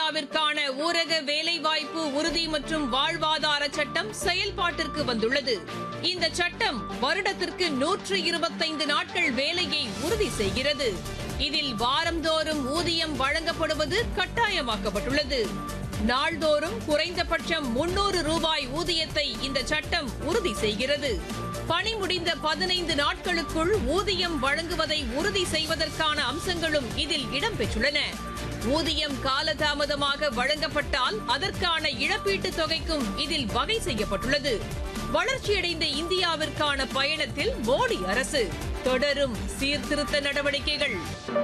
இந்தியாவிற்கான ஊரக வேலைவாய்ப்பு உறுதி மற்றும் வாழ்வாதார சட்டம் செயல்பாட்டிற்கு வந்துள்ளது இந்த சட்டம் வருடத்திற்கு நூற்று இருபத்தைந்து நாட்கள் வேலையை உறுதி செய்கிறது இதில் வாரந்தோறும் ஊதியம் வழங்கப்படுவது கட்டாயமாக்கப்பட்டுள்ளது நாள்தோறும் குறைந்தபட்சம் முன்னூறு ரூபாய் ஊதியத்தை இந்த சட்டம் உறுதி செய்கிறது பணி முடிந்த பதினைந்து நாட்களுக்குள் ஊதியம் வழங்குவதை உறுதி செய்வதற்கான அம்சங்களும் இதில் இடம்பெற்றுள்ளன ஊதியம் காலதாமதமாக வழங்கப்பட்டால் அதற்கான இழப்பீட்டுத் தொகைக்கும் இதில் வகை செய்யப்பட்டுள்ளது வளர்ச்சியடைந்த இந்தியாவிற்கான பயணத்தில் மோடி அரசு தொடரும் சீர்திருத்த நடவடிக்கைகள்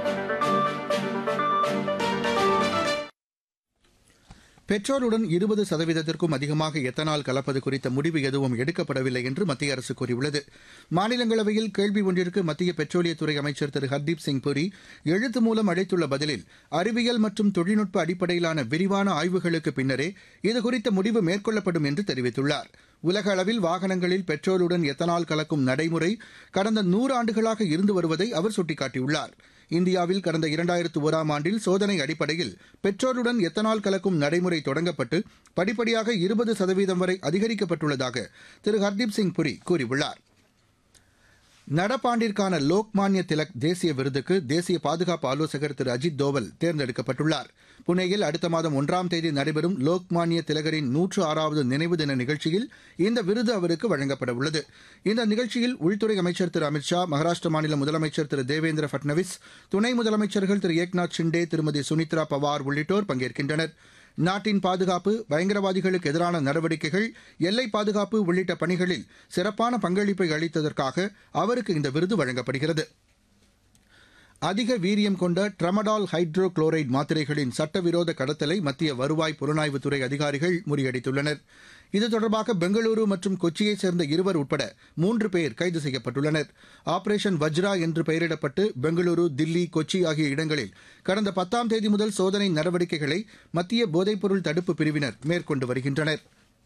பெட்ரோலுடன் இருபது சதவீதத்திற்கும் அதிகமாக எத்தனால் கலப்பது குறித்த முடிவு எதுவும் எடுக்கப்படவில்லை என்று மத்திய அரசு கூறியுள்ளது மாநிலங்களவையில் கேள்வி ஒன்றிற்கு மத்திய பெட்ரோலியத்துறை அமைச்சர் திரு ஹர்தீப் சிங் புரி எழுத்து மூலம் அளித்துள்ள பதிலில் அறிவியல் மற்றும் தொழில்நுட்ப அடிப்படையிலான விரிவான ஆய்வுகளுக்கு பின்னரே இதுகுறித்த முடிவு மேற்கொள்ளப்படும் என்று தெரிவித்துள்ளார் உலக அளவில் வாகனங்களில் பெட்ரோலுடன் எத்தனால் கலக்கும் நடைமுறை கடந்த நூறு ஆண்டுகளாக இருந்து வருவதை அவர் சுட்டிக்காட்டியுள்ளார் இந்தியாவில் கடந்த இரண்டாயிரத்து ஓராம் ஆண்டில் சோதனை அடிப்படையில் பெட்ரோலுடன் எத்தனால் கலக்கும் நடைமுறை தொடங்கப்பட்டு படிப்படியாக இருபது சதவீதம் வரை அதிகரிக்கப்பட்டுள்ளதாக திரு ஹர்தீப் சிங் புரி கூறியுள்ளார் நடப்பாண்டிற்கான லோக்மான்ய திலக் தேசிய விருதுக்கு தேசிய பாதுகாப்பு ஆலோசகர் திரு அஜித் தோவல் தேர்ந்தெடுக்கப்பட்டுள்ளார் புனேயில் அடுத்த மாதம் ஒன்றாம் தேதி நடைபெறும் லோக்மான்ய திலகரின் நூற்று ஆறாவது நினைவு தின நிகழ்ச்சியில் இந்த விருது அவருக்கு வழங்கப்பட உள்ளது இந்த நிகழ்ச்சியில் உள்துறை அமைச்சர் திரு அமித்ஷா மகாராஷ்டிர மாநில முதலமைச்சர் திரு தேவேந்திர பட்னவிஸ் துணை முதலமைச்சர்கள் திரு ஏக்நாத் ஷிண்டே திருமதி சுனித்ரா பவார் உள்ளிட்டோர் பங்கேற்கின்றனர் நாட்டின் பாதுகாப்பு பயங்கரவாதிகளுக்கு எதிரான நடவடிக்கைகள் எல்லை பாதுகாப்பு உள்ளிட்ட பணிகளில் சிறப்பான பங்களிப்பை அளித்ததற்காக அவருக்கு இந்த விருது வழங்கப்படுகிறது அதிக வீரியம் கொண்ட ட்ரமடால் ஹைட்ரோ குளோரைடு மாத்திரைகளின் சட்டவிரோத கடத்தலை மத்திய வருவாய் புலனாய்வுத்துறை அதிகாரிகள் முறியடித்துள்ளனர் இது தொடர்பாக பெங்களூரு மற்றும் கொச்சியைச் சேர்ந்த இருவர் உட்பட மூன்று பேர் கைது செய்யப்பட்டுள்ளனர் ஆபரேஷன் வஜ்ரா என்று பெயரிடப்பட்டு பெங்களூரு தில்லி கொச்சி ஆகிய இடங்களில் கடந்த பத்தாம் தேதி முதல் சோதனை நடவடிக்கைகளை மத்திய போதைப்பொருள் தடுப்பு பிரிவினர் மேற்கொண்டு வருகின்றனர்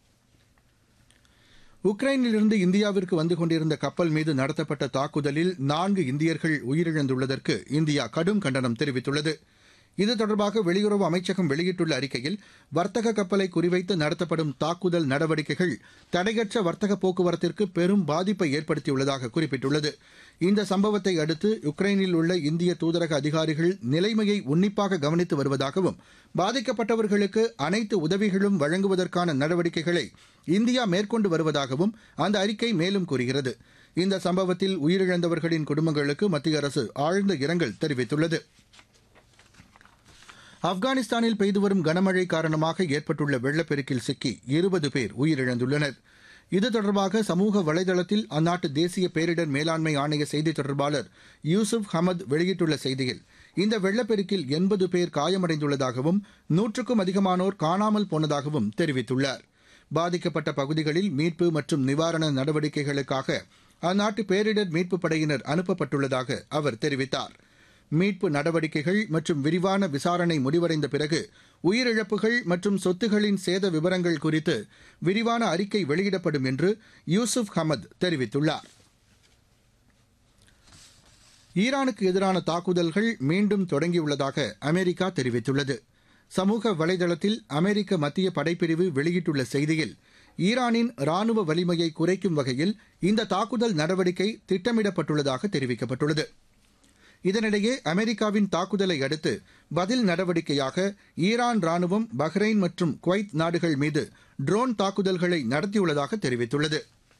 உக்ரைனிலிருந்து இந்தியாவிற்கு வந்து கொண்டிருந்த கப்பல் மீது நடத்தப்பட்ட தாக்குதலில் நான்கு இந்தியர்கள் உயிரிழந்துள்ளதற்கு இந்தியா கடும் கண்டனம் தெரிவித்துள்ளது இது தொடர்பாக வெளியுறவு அமைச்சகம் வெளியிட்டுள்ள அறிக்கையில் வர்த்தக கப்பலை குறிவைத்து நடத்தப்படும் தாக்குதல் நடவடிக்கைகள் தடையற்ற வர்த்தக போக்குவரத்திற்கு பெரும் பாதிப்பை ஏற்படுத்தியுள்ளதாக குறிப்பிட்டுள்ளது இந்த சம்பவத்தை அடுத்து யுக்ரைனில் உள்ள இந்திய தூதரக அதிகாரிகள் நிலைமையை உன்னிப்பாக கவனித்து வருவதாகவும் பாதிக்கப்பட்டவர்களுக்கு அனைத்து உதவிகளும் வழங்குவதற்கான நடவடிக்கைகளை இந்தியா மேற்கொண்டு வருவதாகவும் அந்த அறிக்கை மேலும் கூறுகிறது இந்த சம்பவத்தில் உயிரிழந்தவர்களின் குடும்பங்களுக்கு மத்திய அரசு ஆழ்ந்த இரங்கல் தெரிவித்துள்ளது ஆப்கானிஸ்தானில் பெய்து வரும் கனமழை காரணமாக ஏற்பட்டுள்ள வெள்ளப்பெருக்கில் சிக்கி இருபது பேர் உயிரிழந்துள்ளனர் இது தொடர்பாக சமூக வலைதளத்தில் அந்நாட்டு தேசிய பேரிடர் மேலாண்மை ஆணைய செய்தித் தொடர்பாளர் யூசுப் ஹமத் வெளியிட்டுள்ள செய்தியில் இந்த வெள்ளப்பெருக்கில் எண்பது பேர் காயமடைந்துள்ளதாகவும் நூற்றுக்கும் அதிகமானோர் காணாமல் போனதாகவும் தெரிவித்துள்ளார் பாதிக்கப்பட்ட பகுதிகளில் மீட்பு மற்றும் நிவாரண நடவடிக்கைகளுக்காக அந்நாட்டு பேரிடர் மீட்புப் படையினர் அனுப்பப்பட்டுள்ளதாக அவர் தெரிவித்தார் மீட்பு நடவடிக்கைகள் மற்றும் விரிவான விசாரணை முடிவடைந்த பிறகு உயிரிழப்புகள் மற்றும் சொத்துகளின் சேத விவரங்கள் குறித்து விரிவான அறிக்கை வெளியிடப்படும் என்று யூசுப் ஹமத் தெரிவித்துள்ளார் ஈரானுக்கு எதிரான தாக்குதல்கள் மீண்டும் தொடங்கியுள்ளதாக அமெரிக்கா தெரிவித்துள்ளது சமூக வலைதளத்தில் அமெரிக்க மத்திய படைப்பிரிவு வெளியிட்டுள்ள செய்தியில் ஈரானின் ராணுவ வலிமையை குறைக்கும் வகையில் இந்த தாக்குதல் நடவடிக்கை திட்டமிடப்பட்டுள்ளதாக தெரிவிக்கப்பட்டுள்ளது இதனிடையே அமெரிக்காவின் தாக்குதலை அடுத்து பதில் நடவடிக்கையாக ஈரான் ராணுவம் பஹ்ரைன் மற்றும் குவைத் நாடுகள் மீது ட்ரோன் தாக்குதல்களை நடத்தியுள்ளதாக தெரிவித்துள்ளது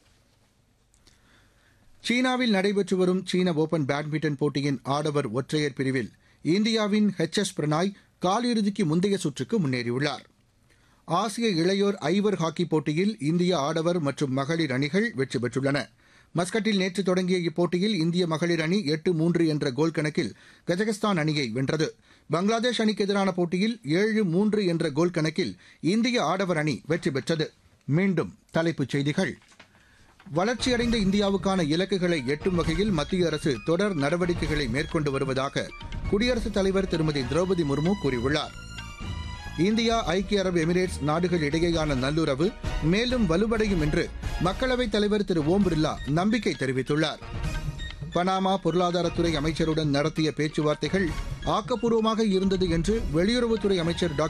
சீனாவில் நடைபெற்று வரும் சீன ஓபன் பேட்மிண்டன் போட்டியின் ஆடவர் ஒற்றையர் பிரிவில் இந்தியாவின் ஹெச் எஸ் பிரணாய் காலிறுதிக்கு முந்தைய சுற்றுக்கு முன்னேறியுள்ளார் ஆசிய இளையோர் ஐவர் ஹாக்கி போட்டியில் இந்திய ஆடவர் மற்றும் மகளிர் அணிகள் வெற்றி பெற்றுள்ளன மஸ்கட்டில் நேற்று தொடங்கிய இப்போட்டியில் இந்திய மகளிர் அணி எட்டு மூன்று என்ற கோல் கணக்கில் கஜகஸ்தான் அணியை வென்றது பங்களாதேஷ் அணிக்கு எதிரான போட்டியில் ஏழு மூன்று என்ற கோல் கணக்கில் இந்திய ஆடவர் அணி வெற்றி பெற்றது மீண்டும் தலைப்புச் செய்திகள் வளர்ச்சியடைந்த இந்தியாவுக்கான இலக்குகளை எட்டும் வகையில் மத்திய அரசு தொடர் நடவடிக்கைகளை மேற்கொண்டு வருவதாக குடியரசுத் தலைவர் திருமதி திரௌபதி முர்மு கூறியுள்ளார் இந்தியா ஐக்கிய அரபு எமிரேட்ஸ் நாடுகள் இடையேயான நல்லுறவு மேலும் வலுவடையும் என்று மக்களவைத் தலைவர் திரு ஓம் பிர்லா நம்பிக்கை தெரிவித்துள்ளார் பனாமா பொருளாதாரத்துறை அமைச்சருடன் நடத்திய பேச்சுவார்த்தைகள் ஆக்கப்பூர்வமாக இருந்தது என்று வெளியுறவுத்துறை அமைச்சர் டாக்டர்